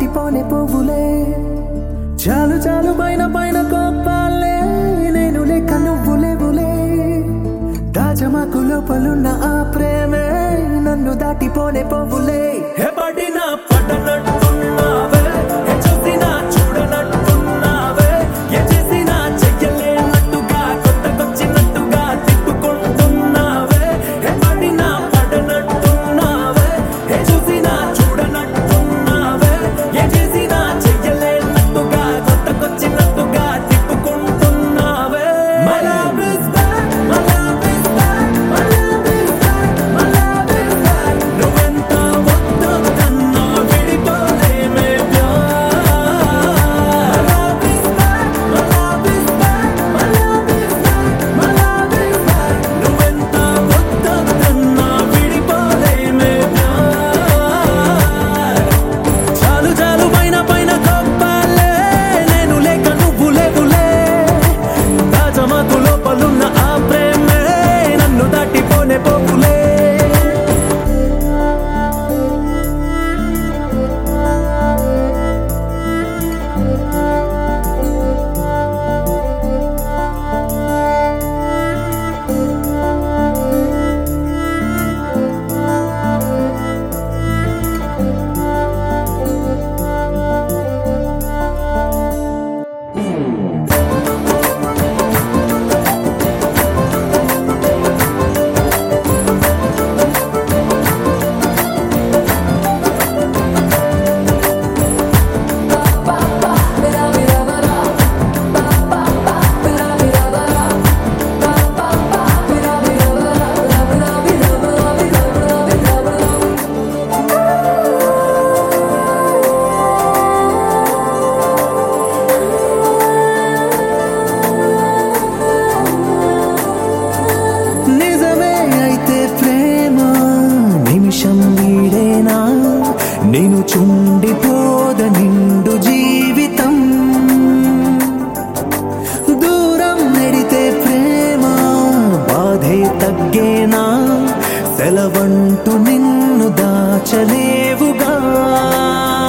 దాటిపోనే పువ్వులే చాలు చాలు పైన పైన కోపాలే నేను లేక నువ్వు లేవులే దాజమాకు లోపలున్న ఆ ప్రేమే నన్ను దాటిపోనే పువ్వులే హే పడిన పడనట్టున్నావే హే చూసినా చూడనట్టున్నావే ఏ చేసినా చెయ్యలేనట్టుగా కొత్తకొచ్చినట్టుగా తిప్పుకుంటున్నావే హే పడిన పడనట్టున్నావే హే చూసినా చూడనట్టున్నావే ఏ చేసినా చెయ్యలేనట్టుగా కొత్తకొచ్చినట్టుగా తిప్పుకుంటున్నావే My love is back, my love is back, my love is back, my love is back. నువ్వెంత వద్దొద్దన్నా విడిపోలేమే ప్యార్. My love is back, my love is back, my love is back, my love is back. నువ్వెంత వద్దొద్దన్నా విడిపోలేమే ప్యార్. చాలు చాలు పైన పైన కప్పాలే నేను లేక నువ్వు లేవులే తాజమాకు లోపలున్న ఆ ప్రేమే నన్ను దాటిపోనే పోపులే నిజమే అయితే ప్రేమ నిమిషం వీడేనా నేను చుండిపోద నిండు జీవితం దూరం నెడితే ప్రేమ బాధే తగ్గేనా సెలవంటూ నిన్ను దాచలేవుగా